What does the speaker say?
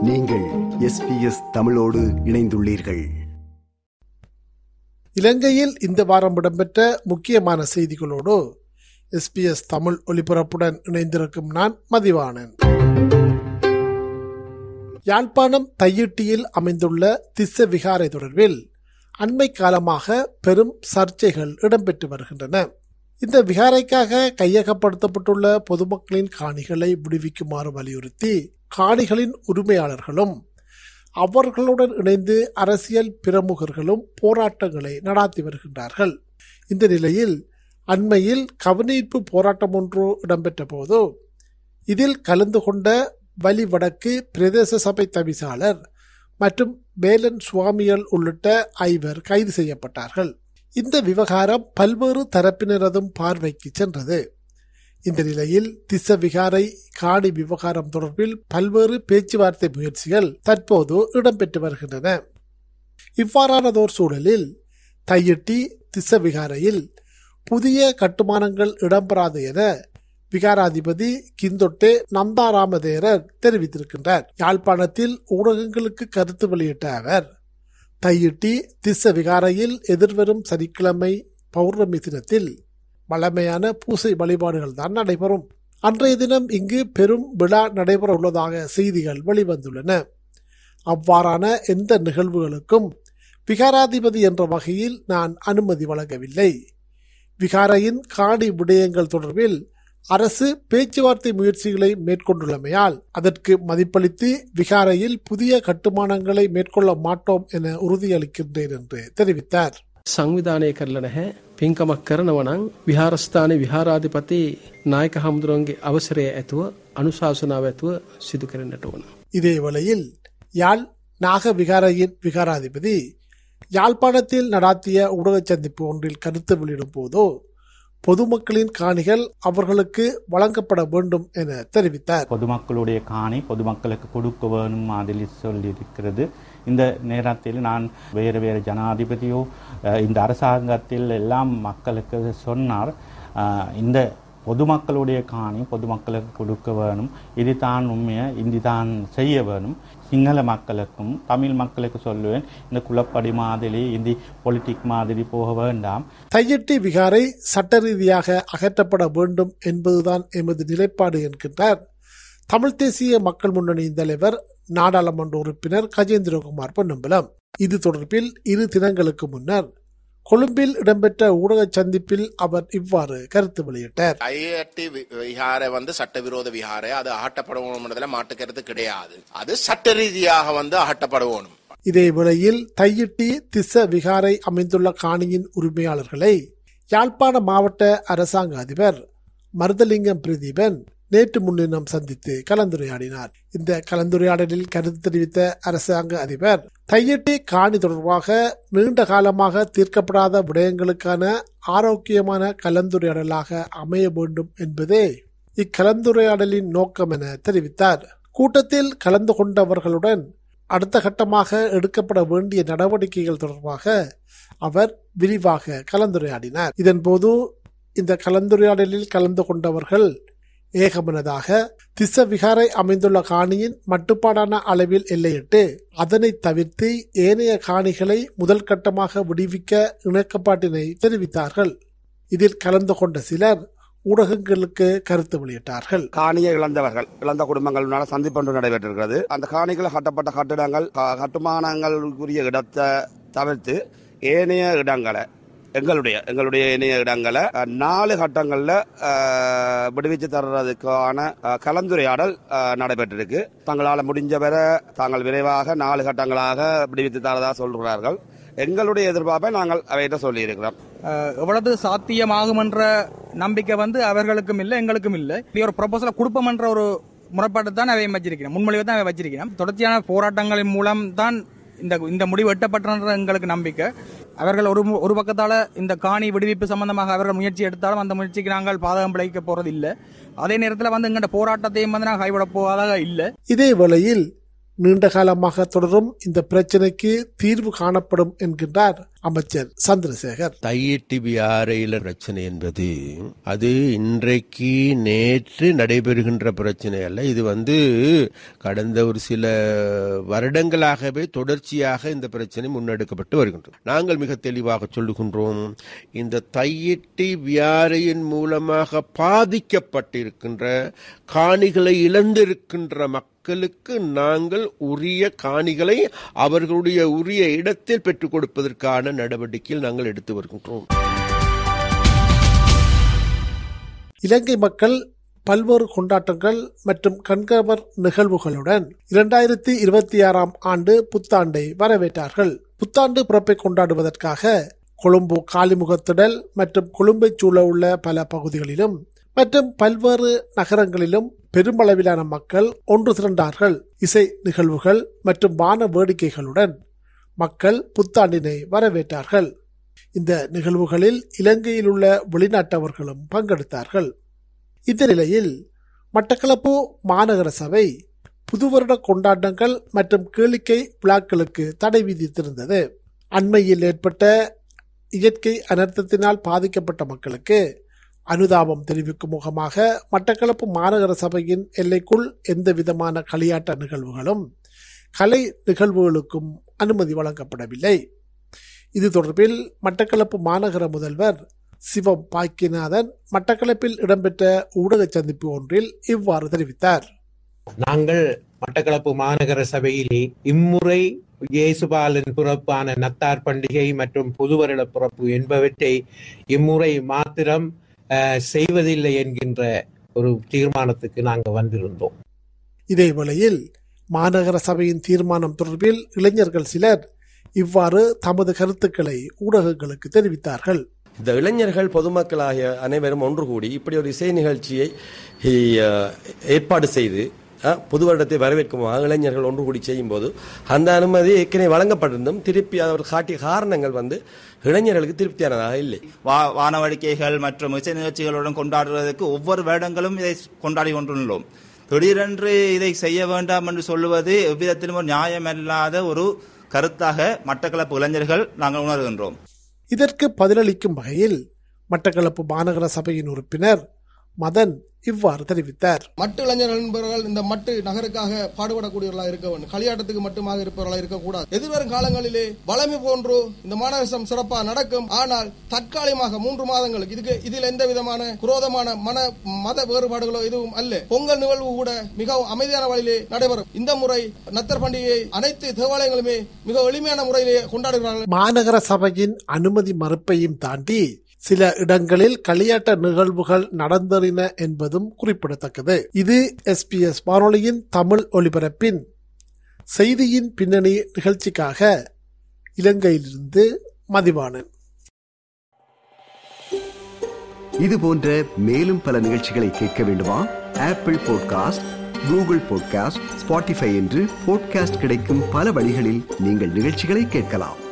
நீங்கள் எஸ்பிஎஸ் தமிழோடு இணைந்துள்ளீர்கள் இலங்கையில் இந்த வாரம் இடம்பெற்ற முக்கியமான செய்திகளோடு எஸ்பிஎஸ் தமிழ் ஒலிபரப்புடன் இணைந்திருக்கும் நான் மதிவாணன் யாழ்ப்பாணம் தையிட்டியில் அமைந்துள்ள திஸ்ஸ விகாரை தொடர்பில் அண்மை காலமாக பெரும் சர்ச்சைகள் இடம்பெற்று வருகின்றன இந்த விகாரைக்காக கையகப்படுத்தப்பட்டுள்ள பொதுமக்களின் காணிகளை விடுவிக்குமாறு வலியுறுத்தி காணிகளின் உரிமையாளர்களும் அவர்களுடன் இணைந்து அரசியல் பிரமுகர்களும் போராட்டங்களை நடாத்தி வருகின்றார்கள் இந்த நிலையில் அண்மையில் கவனீர்ப்பு போராட்டம் ஒன்று இடம்பெற்ற போது இதில் கலந்து கொண்ட வலி வடக்கு பிரதேச சபை தவிசாளர் மற்றும் வேலன் சுவாமிகள் உள்ளிட்ட ஐவர் கைது செய்யப்பட்டார்கள் இந்த விவகாரம் பல்வேறு தரப்பினரதும் பார்வைக்கு சென்றது இந்த நிலையில் திஸ்ஸ விகாரை காணி விவகாரம் தொடர்பில் பல்வேறு பேச்சுவார்த்தை முயற்சிகள் தற்போது இடம்பெற்று வருகின்றன இவ்வாறானதோர் சூழலில் தையிட்டி திஸ்ஸ விகாரையில் புதிய கட்டுமானங்கள் இடம்பெறாது என விகாராதிபதி கிந்தொட்டே நந்தாராமதேரர் தெரிவித்திருக்கின்றார் யாழ்ப்பாணத்தில் ஊடகங்களுக்கு கருத்து வெளியிட்ட அவர் தையிட்டி திஸ்ஸ விகாரையில் எதிர்வரும் சனிக்கிழமை பௌர்ணமி தினத்தில் வளமையான பூசை வழிபாடுகள் தான் நடைபெறும் அன்றைய தினம் இங்கு பெரும் விழா நடைபெற உள்ளதாக செய்திகள் வெளிவந்துள்ளன அவ்வாறான எந்த நிகழ்வுகளுக்கும் விகாராதிபதி என்ற வகையில் நான் அனுமதி வழங்கவில்லை விகாரையின் காணி விடயங்கள் தொடர்பில் அரசு பேச்சுவார்த்தை முயற்சிகளை மேற்கொண்டுள்ளமையால் அதற்கு மதிப்பளித்து விகாரையில் புதிய கட்டுமானங்களை மேற்கொள்ள மாட்டோம் என உறுதியளிக்கின்றேன் என்று தெரிவித்தார் සංවිධානය කරල නැහැ පින්කමක් කරනවනං විහාරස්ථානය විහාරාධිපති නායක හමුදුරුවන්ගේ අවසරය ඇතුව අනුශාසනාව ඇතුව සිදු කරන්නට ඕන. இதே வேளையில் யாழ் நாக விகாரையின் விகாராதிபதி யாழ்ப்பாணத்தில் நடாத்திய ஊடக சந்திப்பு ஒன்றில் கருத்து வெளியிடும் போதோ பொதுமக்களின் காணிகள் அவர்களுக்கு வழங்கப்பட வேண்டும் என தெரிவித்தார் பொதுமக்களுடைய காணி பொதுமக்களுக்கு கொடுக்க வேணும் மாதிரி சொல்லியிருக்கிறது இந்த நேரத்தில் நான் வேறு வேறு ஜனாதிபதியோ அஹ், இந்த அரசாங்கத்தில் எல்லாம் மக்களுக்கு சொன்னார் அஹ், இந்த பொதுமக்களுடைய காணி பொதுமக்களுக்கு கொடுக்க வேணும் இது தான் உண்மையை இது தான் செய்ய வேணும் சிங்கள மக்களுக்கும் தமிழ் மக்களுக்கு சொல்லுவேன் இந்த குலப்படி மாதிரி இந்த பொலிட்டிக் மாதிரி போக வேண்டாம் தையிட்டி விகாரை சட்ட ரீதியாக அகற்றப்பட வேண்டும் என்பதுதான் எமது நிலைப்பாடு என்கின்றார் தமிழ் தேசிய மக்கள் முன்னணியின் தலைவர் நாடாளுமன்ற உறுப்பினர் கஜேந்திரகுமார் பொன்னம்பலம் இது தொடர்பில் இரு தினங்களுக்கு முன்னர் கொழும்பில் இடம்பெற்ற ஊடக சந்திப்பில் அவர் இவ்வாறு கருத்து வெளியிட்டார் ஐஐடி விஹாரை வந்து சட்டவிரோத விஹாரை அது அகட்டப்படணும்ன்றதுல மாட்டு கருத்து கிடையாது அது சட்ட ரீதியாக வந்து அகட்டப்படணும் இதே வேளையில் தையிட்டி திஸ்ஸ விகாரை அமைந்துள்ள காணியின் உரிமையாளர்களை யாழ்ப்பாண மாவட்ட அரசாங்க அதிபர் மருதலிங்கம் பிரதீபன் நேற்று முன்தினம் சந்தித்து கலந்துரையாடினார் இந்த கலந்துரையாடலில் கருத்து தெரிவித்த அரசாங்க அதிபர் தையிட்டி காணி தொடர்பாக நீண்ட காலமாக தீர்க்கப்படாத விடயங்களுக்கான ஆரோக்கியமான கலந்துரையாடலாக அமைய வேண்டும் என்பதே இக்கலந்துரையாடலின் நோக்கம் என தெரிவித்தார் கூட்டத்தில் கலந்து கொண்டவர்களுடன் அடுத்த கட்டமாக எடுக்கப்பட வேண்டிய நடவடிக்கைகள் தொடர்பாக அவர் விரிவாக கலந்துரையாடினார் இதன்போது இந்த கலந்துரையாடலில் கலந்து கொண்டவர்கள் ஏகமனதாக திஸ்ஸ விகாரை அமைந்துள்ள காணியின் மட்டுப்பாடான அளவில் எல்லையிட்டு அதனை தவிர்த்து ஏனைய காணிகளை முதல் கட்டமாக விடுவிக்க இணக்கப்பாட்டினை தெரிவித்தார்கள் இதில் கலந்து கொண்ட சிலர் ஊடகங்களுக்கு கருத்து வெளியிட்டார்கள் காணியை இழந்தவர்கள் இழந்த குடும்பங்களினால சந்திப்பு ஒன்று நடைபெற்றிருக்கிறது அந்த காணிகள் கட்டப்பட்ட கட்டிடங்கள் க- கட்டுமானங்களுக்குரிய இடத்தை தவிர்த்து ஏனைய இடங்களை எங்களுடைய எங்களுடைய ஏனைய இடங்களை அஹ், நாலு கட்டங்களில் விடுவிச்சு தர்றதுக்கான அஹ், கலந்துரையாடல் அஹ், நடைபெற்றிருக்கு தங்களால் முடிஞ்ச வரை தாங்கள் விரைவாக நாலு கட்டங்களாக விடுவித்து தரதா சொல்கிறார்கள் எங்களுடைய எதிர்பார்ப்பை நாங்கள் அவையிட்ட சொல்லியிருக்கிறோம் அஹ், எவ்வளவு சாத்தியமாகும் என்ற நம்பிக்கை வந்து அவர்களுக்கும் இல்லை எங்களுக்கும் இல்லை இப்படி ஒரு ப்ரொபோசலை கொடுப்போம் என்ற ஒரு முறைப்பாட்டை தான் அவை வச்சிருக்கிறேன் முன்மொழிவை தான் அவை வச்சிருக்கிறேன் தொடர்ச்சியான போராட்டங்களின் மூலம் தான் இந்த இந்த முடிவு எட்டப்பட்டன்ற எங்களுக்கு நம்பிக்கை அவர்கள் ஒரு மு- ஒரு பக்கத்தால இந்த காணி விடுவிப்பு சம்பந்தமாக அவர்கள் முயற்சி எடுத்தாலும் அந்த முயற்சிக்கு நாங்கள் பாதகம் பிழைக்க போறது இல்லை அதே நேரத்தில் வந்து எங்கள்ட போராட்டத்தையும் வந்து நாங்கள் கைவிட போவதாக இல்லை இதே வேளையில் நீண்ட காலமாக தொடரும் இந்த பிரச்சினைக்கு தீர்வு காணப்படும் என்கின்றார் அமைச்சர் சந்திரசேகர் தையிட்டி வியாரையில பிரச்சனை என்பது அது இன்றைக்கு நேற்று நடைபெறுகின்ற பிரச்சனை அல்ல இது வந்து கடந்த ஒரு சில வருடங்களாகவே தொடர்ச்சியாக இந்த பிரச்சனை முன்னெடுக்கப்பட்டு வருகின்றது நாங்கள் மிக தெளிவாக சொல்லுகின்றோம் இந்த தையிட்டி வியாரையின் மூலமாக பாதிக்கப்பட்டிருக்கின்ற காணிகளை இழந்திருக்கின்ற மக்களுக்கு நாங்கள் உரிய காணிகளை அவர்களுடைய உரிய இடத்தில் பெற்றுக் கொடுப்பதற்கான நடவடிக்கையில் நாங்கள் எடுத்து வருகின்றோம் இலங்கை மக்கள் பல்வேறு கொண்டாட்டங்கள் மற்றும் கண்கவர் நிகழ்வுகளுடன் இரண்டாயிரத்தி இருபத்தி ஆறாம் ஆண்டு புத்தாண்டை வரவேற்றார்கள் புத்தாண்டு பிறப்பை கொண்டாடுவதற்காக கொழும்பு காலிமுகத்திடல் மற்றும் கொழும்பைச் சூழ உள்ள பல பகுதிகளிலும் மற்றும் பல்வேறு நகரங்களிலும் பெருமளவிலான மக்கள் ஒன்று திரண்டார்கள் இசை நிகழ்வுகள் மற்றும் வான வேடிக்கைகளுடன் மக்கள் புத்தாண்டினை வரவேற்றார்கள் இந்த நிகழ்வுகளில் இலங்கையில் உள்ள வெளிநாட்டவர்களும் பங்கெடுத்தார்கள் இந்த நிலையில் மட்டக்களப்பு மாநகர சபை புதுவருட கொண்டாட்டங்கள் மற்றும் கேளிக்கை விழாக்களுக்கு தடை விதித்திருந்தது அண்மையில் ஏற்பட்ட இயற்கை அனர்த்தத்தினால் பாதிக்கப்பட்ட மக்களுக்கு அனுதாபம் தெரிவிக்கும் முகமாக மட்டக்களப்பு மாநகர சபையின் எல்லைக்குள் எந்த விதமான களியாட்ட நிகழ்வுகளும் கலை நிகழ்வுகளுக்கும் அனுமதி வழங்கப்படவில்லை இது தொடர்பில் மட்டக்களப்பு மாநகர முதல்வர் சிவம் பாக்கியநாதன் மட்டக்களப்பில் இடம்பெற்ற ஊடக சந்திப்பு ஒன்றில் இவ்வாறு தெரிவித்தார் நாங்கள் மட்டக்களப்பு மாநகர சபையிலே இம்முறை இயேசுபாலன் பிறப்பான நத்தார் பண்டிகை மற்றும் புதுவருட பிறப்பு என்பவற்றை இம்முறை மாத்திரம் அஹ், செய்வதில்லை என்கின்ற ஒரு தீர்மானத்துக்கு நாங்கள் வந்திருந்தோம் இதேவேளையில் மாநகர சபையின் தீர்மானம் தொடர்பில் இளைஞர்கள் சிலர் இவ்வாறு தமது கருத்துக்களை ஊடகங்களுக்கு தெரிவித்தார்கள் இந்த இளைஞர்கள் பொதுமக்களாகிய அனைவரும் ஒன்று கூடி இப்படி ஒரு இசை நிகழ்ச்சியை ஹி, அஹ், ஏற்பாடு செய்து அஹ், புது வருடத்தை வரவேற்குமாக இளைஞர்கள் ஒன்று கூடி செய்யும் போது அந்த அனுமதி ஏற்கனவே வழங்கப்பட்டிருந்தும் திருப்பி அவர் காட்டிய காரணங்கள் வந்து இளைஞர்களுக்கு திருப்தியானதாக இல்லை வா வானவடிக்கைகள் மற்றும் இசை நிகழ்ச்சிகளுடன் கொண்டாடுவதற்கு ஒவ்வொரு வருடங்களும் இதை கொண்டாடி கொண்டுள்ளோம் திடீரென்று இதை செய்ய வேண்டாம் என்று சொல்லுவது எவ்விதத்திலும் ஒரு நியாயமல்லாத ஒரு கருத்தாக மட்டக்களப்பு இளைஞர்கள் நாங்கள் உணர்கின்றோம் இதற்கு பதிலளிக்கும் வகையில் மட்டக்களப்பு மாநகர சபையின் உறுப்பினர் மதன் இவ்வாறு தெரிவித்தார் மட்டு இளைஞர்கள் என்பவர்கள் இந்த மட்டு நகருக்காக பாடுபடக்கூடியவர்களாக இருக்க வேண்டும் களியாட்டத்துக்கு மட்டுமாக இருப்பவர்களாக இருக்கக்கூடாது எதிர்வரும் காலங்களிலே வளமை போன்று இந்த மாநகரம் சிறப்பாக நடக்கும் ஆனால் தற்காலிகமாக மூன்று மாதங்களுக்கு இதுக்கு இதில் எந்த விதமான குரோதமான மன மத வேறுபாடுகளோ எதுவும் அல்ல பொங்கல் நிகழ்வு கூட மிகவும் அமைதியான வழியிலே நடைபெறும் இந்த முறை நத்தர் பண்டிகையை அனைத்து தேவாலயங்களுமே மிக எளிமையான முறையிலே கொண்டாடுகிறார்கள் மாநகர சபையின் அனுமதி மறுப்பையும் தாண்டி சில இடங்களில் களியாட்ட நிகழ்வுகள் நடந்தறின என்பதும் குறிப்பிடத்தக்கது இது எஸ்பிஎஸ் வானொலியின் தமிழ் ஒலிபரப்பின் செய்தியின் பின்னணி நிகழ்ச்சிக்காக இலங்கையிலிருந்து மதிவாணன் இது போன்ற மேலும் பல நிகழ்ச்சிகளை கேட்க வேண்டுமா Apple podcast Google podcast Spotify என்று பாட்காஸ்ட் கிடைக்கும் பல வழிகளில் நீங்கள் நிகழ்ச்சிகளை கேட்கலாம்